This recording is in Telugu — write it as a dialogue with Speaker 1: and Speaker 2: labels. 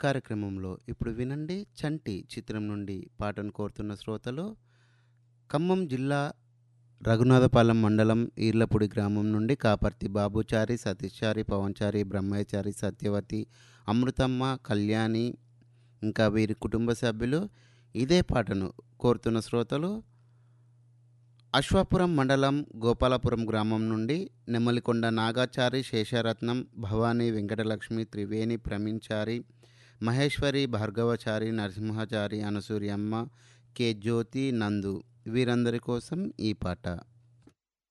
Speaker 1: కార్యక్రమంలో ఇప్పుడు వినండి చంటి చిత్రం నుండి పాటను కోరుతున్న శ్రోతలు ఖమ్మం జిల్లా రఘునాథపాలెం మండలం ఈర్లపూడి గ్రామం నుండి కాపర్తి బాబుచారి సతీష్చారి పవన్చారి బ్రహ్మయ్యచారి సత్యవతి అమృతమ్మ కళ్యాణి ఇంకా వీరి కుటుంబ సభ్యులు ఇదే పాటను కోరుతున్న శ్రోతలు అశ్వాపురం మండలం గోపాలపురం గ్రామం నుండి నెమ్మలికొండ నాగాచారి శేషరత్నం భవానీ వెంకటలక్ష్మి త్రివేణి ప్రవీణ్చారి మహేశ్వరి భార్గవచారి నరసింహాచారి అనసూయమ్మ కె జ్యోతి నందు వీరందరి కోసం ఈ పాట